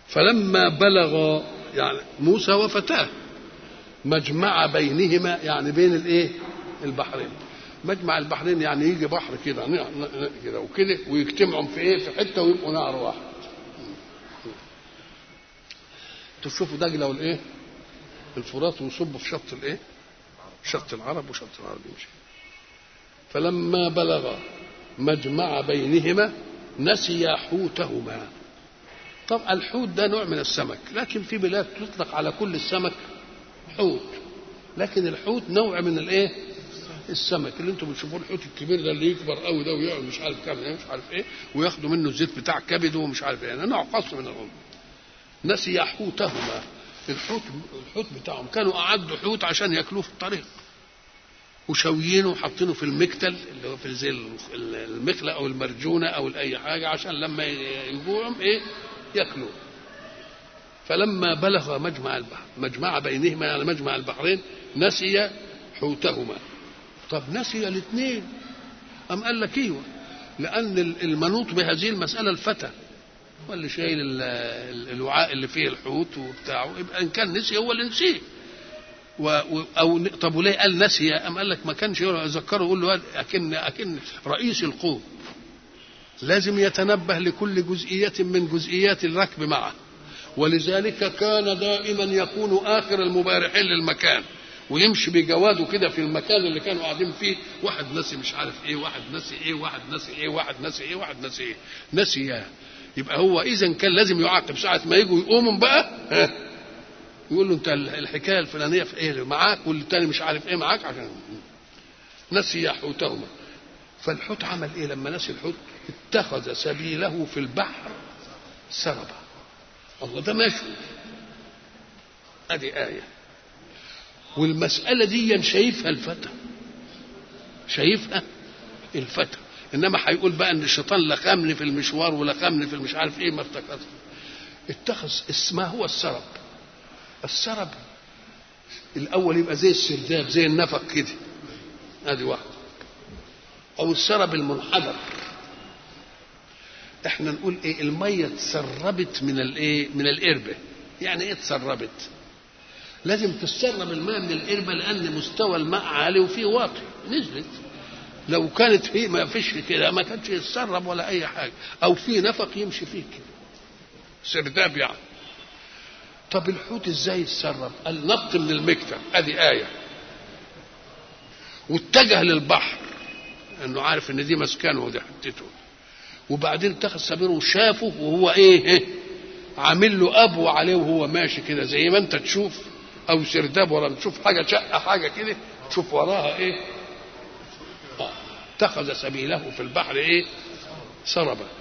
فلما بلغ يعني موسى وفتاه مجمع بينهما يعني بين الايه البحرين مجمع البحرين يعني يجي بحر كده كده وكده ويجتمعوا في ايه في حته ويبقوا نهر واحد تشوفوا دجله والايه الفرات ويصبوا في شط الايه شط العرب وشط العرب يمشي فلما بلغ مجمع بينهما نسيا حوتهما طب الحوت ده نوع من السمك لكن في بلاد تطلق على كل السمك حوت لكن الحوت نوع من الايه السمك اللي انتم بتشوفوه الحوت الكبير ده اللي يكبر قوي ده ويقعد مش عارف كام مش عارف ايه وياخدوا منه الزيت بتاع كبده ومش عارف ايه نوع خاص من الام نسي حوتهما الحوت الحوت بتاعهم كانوا اعدوا حوت عشان ياكلوه في الطريق وشويينه وحاطينه في المكتل اللي هو في زي المخلة او المرجونه او اي حاجه عشان لما يجوعهم ايه ياكلوه فلما بلغ مجمع البحر مجمع بينهما يعني مجمع البحرين نسي حوتهما طب نسي الاثنين أم قال لك ايوه لأن المنوط بهذه المسألة الفتى هو اللي شايل الوعاء اللي فيه الحوت وبتاعه يبقى إن كان نسي هو اللي نسيه و أو طب وليه قال نسي أم قال لك ما كانش يذكره يقول له أكن أكن رئيس القوم لازم يتنبه لكل جزئية من جزئيات الركب معه ولذلك كان دائما يكون آخر المبارحين للمكان ويمشي بجواده كده في المكان اللي كانوا قاعدين فيه واحد نسي مش عارف ايه واحد نسي ايه واحد نسي ايه واحد نسي ايه واحد نسي ايه نسي يبقى هو اذا كان لازم يعاقب ساعه ما يجوا يقوموا بقى ها يقول له انت الحكايه الفلانيه في ايه معاك والتاني مش عارف ايه معاك عشان نسي حوتهما فالحوت عمل ايه لما نسي الحوت اتخذ سبيله في البحر سربا الله ده ماشي ادي ايه والمسألة دي شايفها الفتى شايفها الفتى انما هيقول بقى ان الشيطان لخمني في المشوار ولخمني في المش عارف ايه ما افتكرت اتخذ اسمه هو السرب السرب الاول يبقى زي السرداب زي النفق كده ادي واحده او السرب المنحدر احنا نقول ايه الميه اتسربت من الايه من القربه يعني ايه اتسربت لازم تتسرب الماء من القربة لأن مستوى الماء عالي وفيه واطي نزلت لو كانت فيه ما فيش كده ما كانش يتسرب ولا أي حاجة أو في نفق يمشي فيه كده سرداب يعني طب الحوت ازاي يتسرب؟ قال نط من المكتب ادي آية واتجه للبحر انه عارف ان دي مسكنه ودي حتته وبعدين اتخذ سبيله وشافه وهو ايه عامل له ابو عليه وهو ماشي كده زي ما انت تشوف او سرداب ولا تشوف حاجه شقه حاجه كده تشوف وراها ايه اتخذ سبيله في البحر ايه سربا